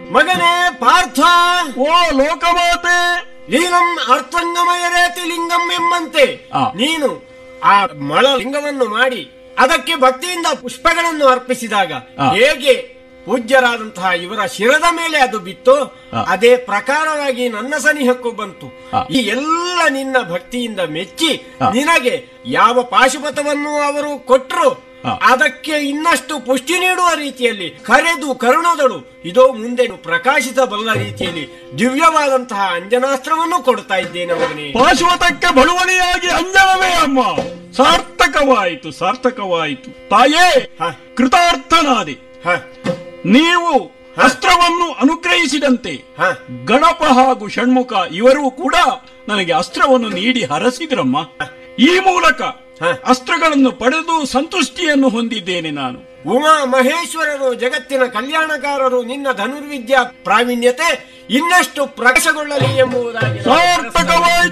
ಮಗನೇ ಪಾರ್ಥ ಓ ಲೋಕಮಾತೆ ಲೀಲಂ ಅರ್ಥಂಗಮಯರೇತಿ ಲಿಂಗಂ ಎಂಬಂತೆ ಆ. ನೀನು ಆ ಮಳ ಲಿಂಗವನ್ನು ಮಾಡಿ ಅದಕ್ಕೆ ಭಕ್ತಿಯಿಂದ ಪುಷ್ಪಗಳನ್ನು ಅರ್ಪಿಸಿದಾಗ ಆ. ಹೇಗೆ ಪೂಜ್ಯರಾದಂತಹ ಇವರ ಶಿರದ ಮೇಲೆ ಅದು ಬಿತ್ತು ಆ. ಅದೇ ಪ್ರಕಾರವಾಗಿ ನನ್ನ ಸನಿಹಕ್ಕೂ ಬಂತು ಆ. ಈ ಎಲ್ಲ ನಿನ್ನ ಭಕ್ತಿಯಿಂದ ಮೆಚ್ಚಿ ಆ. ನಿನಗೆ ಯಾವ ಪಾಶುಪತವನ್ನು ಅವರು ಕೊಟ್ಟರು ಆ. ಅದಕ್ಕೆ ಇನ್ನಷ್ಟು ಪುಷ್ಟಿ ನೀಡುವ ರೀತಿಯಲ್ಲಿ ಕರೆದು ಕರುಣದಳು ಇದೋ ಮುಂದೆ ಪ್ರಕಾಶಿಸಬಲ್ಲ ರೀತಿಯಲ್ಲಿ ದಿವ್ಯವಾದಂತಹ ಅಂಜನಾಸ್ತ್ರವನ್ನು ಕೊಡ್ತಾ ಇದ್ದೇನೆ ಮಗನೇ ಪಾಶುವತಕ್ಕೆ ಬಳುವಳಿಯಾಗಿ ಅಂಜನವೇ ಅಮ್ಮ ಸಾರ್ಥಕವಾಯಿತು ಸಾರ್ಥಕವಾಯಿತು ತಾಯೇ ಹ. ಕೃತಾರ್ಥನಾದೆ ಹ, ನೀವು ಅಸ್ತ್ರವನ್ನು ಅನುಗ್ರಹಿಸಿದಂತೆ ಹ. ಗಣಪ ಹಾಗೂ ಷಣ್ಮುಖ ಇವರೂ ಕೂಡ ನನಗೆ ಅಸ್ತ್ರವನ್ನು ನೀಡಿ ಹರಸಿದ್ರಮ್ಮ ಈ ಮೂಲಕ ಹ. ಅಸ್ತ್ರಗಳನ್ನು ಪಡೆದು ಸಂತುಷ್ಟಿಯನ್ನು ಹೊಂದಿದ್ದೇನೆ ನಾನು ಉಮಾ ಮಹೇಶ್ವರರು ಜಗತ್ತಿನ ಕಲ್ಯಾಣಕಾರರು ನಿನ್ನ ಧನುರ್ವಿದ್ಯಾ ಪ್ರಾವೀಣ್ಯತೆ ಇನ್ನಷ್ಟು ಪ್ರಕಾಶಗೊಳ್ಳಲಿ ಎಂಬುದಾಗಿ ನಾನು ಸಾರ್ಥಕವಾಯಿತು